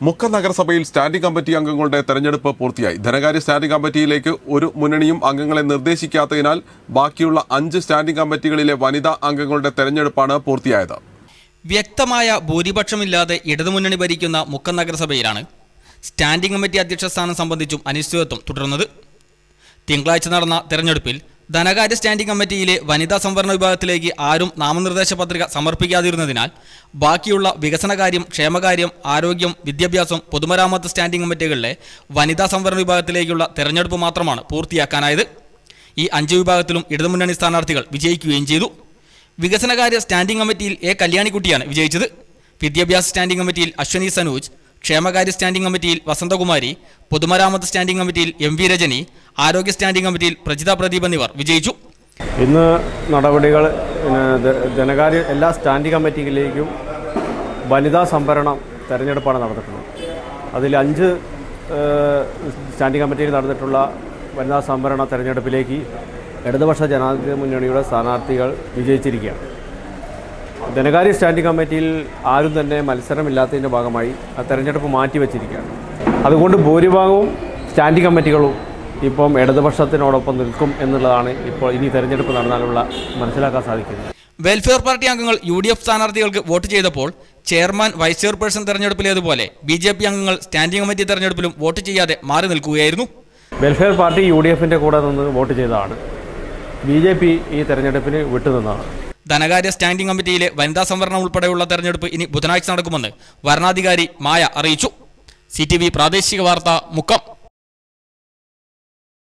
മുക്കം നഗരസഭയിൽ standing committee അംഗങ്ങളുടെ തെരഞ്ഞെടുപ്പ് പൂർത്തിയായി ധനകാര്യ സ്റ്റാൻഡിംഗ് കമ്മിറ്റിയിലേക്ക് ഒരു മുന്നണിയും അംഗങ്ങളെ നിർദ്ദേശിക്കാത്തതിനാൽ ബാക്കിയുള്ള അഞ്ച് സ്റ്റാൻഡിംഗ് കമ്മിറ്റികളിലെ വനിതാ അംഗങ്ങളുടെ തെരഞ്ഞെടുപ്പാണ് പൂർത്തിയായത് വ്യക്തമായ ഭൂരിപക്ഷമില്ലാതെ ഇടതുമുന്നണി ഭരിക്കുന്ന മുക്കം നഗരസഭയിലാണ് സ്റ്റാൻഡിംഗ് കമ്മിറ്റി അധ്യക്ഷ സ്ഥാനം സംബന്ധിച്ചും അനിശ്ചിതത്വം തുടർന്നത് തിങ്കളാഴ്ച നടന്ന തെരഞ്ഞെടുപ്പിൽ ധനകാര്യ സ്റ്റാൻഡിംഗ് കമ്മിറ്റിയിലെ വനിതാ സംവരണ വിഭാഗത്തിലേക്ക് ആരും നാമനിർദ്ദേശ പത്രിക സമർപ്പിക്കാതിരുന്നതിനാൽ ബാക്കിയുള്ള വികസനകാര്യം ക്ഷേമകാര്യം ആരോഗ്യം വിദ്യാഭ്യാസം പൊതുമരാമത്ത് സ്റ്റാൻഡിംഗ് കമ്മിറ്റികളിലെ വനിതാ സംവരണ വിഭാഗത്തിലേക്കുള്ള തെരഞ്ഞെടുപ്പ് മാത്രമാണ് പൂർത്തിയാക്കാനായത് ഈ അഞ്ച് വിഭാഗത്തിലും ഇടതുമുന്നണി സ്ഥാനാർത്ഥികൾ വിജയിക്കുകയും ചെയ്തു വികസനകാര്യ സ്റ്റാൻഡിംഗ് കമ്മിറ്റിയിൽ എ കല്യാണിക്കുട്ടിയാണ് വിജയിച്ചത് വിദ്യാഭ്യാസ സ്റ്റാൻഡിംഗ് കമ്മിറ്റിയിൽ അശ്വനി സനൂജ് ക്ഷേമകാര്യ സ്റ്റാൻഡിംഗ് കമ്മിറ്റിയിൽ വസന്തകുമാരി പൊതുമരാമത്ത് സ്റ്റാൻഡിംഗ് കമ്മിറ്റിയിൽ എം വി രജനി ആരോഗ്യ സ്റ്റാൻഡിംഗ് കമ്മിറ്റിയിൽ പ്രജിത പ്രദീപ് എന്നിവർ വിജയിച്ചു ഇന്ന് നടപടികൾ പിന്നെ ധ- ധനകാര്യ എല്ലാ സ്റ്റാൻഡിംഗ് കമ്മിറ്റികളിലേക്കും വനിതാ സംവരണം തെരഞ്ഞെടുപ്പാണ് നടന്നിട്ടുള്ളത് അതിൽ അഞ്ച് ഏഹ്, സ്റ്റാൻഡിംഗ് കമ്മിറ്റിയിൽ നടന്നിട്ടുള്ള വനിതാ സംവരണ തെരഞ്ഞെടുപ്പിലേക്ക് ഇടതുപക്ഷ ജനാധിപത്യ മുന്നണിയുടെ സ്ഥാനാർത്ഥികൾ വിജയിച്ചിരിക്കുകയാണ് ധനകാര്യ സ്റ്റാൻഡിംഗ് കമ്മിറ്റിയിൽ ആരും തന്നെ മത്സരമില്ലാത്തതിൻ്റെ ഭാഗമായി ആ തെരഞ്ഞെടുപ്പ് മാറ്റിവെച്ചിരിക്കുകയാണ് അതുകൊണ്ട് ഭൂരിഭാഗവും സ്റ്റാൻഡിംഗ് കമ്മിറ്റികളും ഇപ്പം ഇടതുപക്ഷത്തിനോടൊപ്പം നിൽക്കും എന്നുള്ളതാണ് ഇപ്പോൾ ഇനി തെരഞ്ഞെടുപ്പ് നടന്നാലുള്ള മനസ്സിലാക്കാൻ സാധിക്കുന്നത് വെൽഫെയർ പാർട്ടി അംഗങ്ങൾ യു ഡി എഫ് സ്ഥാനാർത്ഥികൾക്ക് വോട്ട് ചെയ്തപ്പോൾ ചെയർമാൻ വൈസ് ചെയർപേഴ്സൺ തെരഞ്ഞെടുപ്പിലേതുപോലെ ബി ജെ പി അംഗങ്ങൾ സ്റ്റാൻഡിംഗ് കമ്മിറ്റി തെരഞ്ഞെടുപ്പിലും വോട്ട് ചെയ്യാതെ മാറി നിൽക്കുകയായിരുന്നു വെൽഫെയർ പാർട്ടി യു ഡി എഫിൻ്റെ കൂടെ നിന്ന് വോട്ട് ചെയ്തതാണ് ബി ജെ പി ഈ തെരഞ്ഞെടുപ്പിന് വിട്ടുനിന്നതാണ് ധനകാര്യ സ്റ്റാൻഡിംഗ് കമ്മിറ്റിയിലെ വനിതാ സംവരണം ഉൾപ്പെടെയുള്ള തെരഞ്ഞെടുപ്പ് ഇനി ബുധനാഴ്ച നടക്കുമെന്ന് വരണാധികാരി മായ അറിയിച്ചു സി പ്രാദേശിക വാർത്ത മുക്കം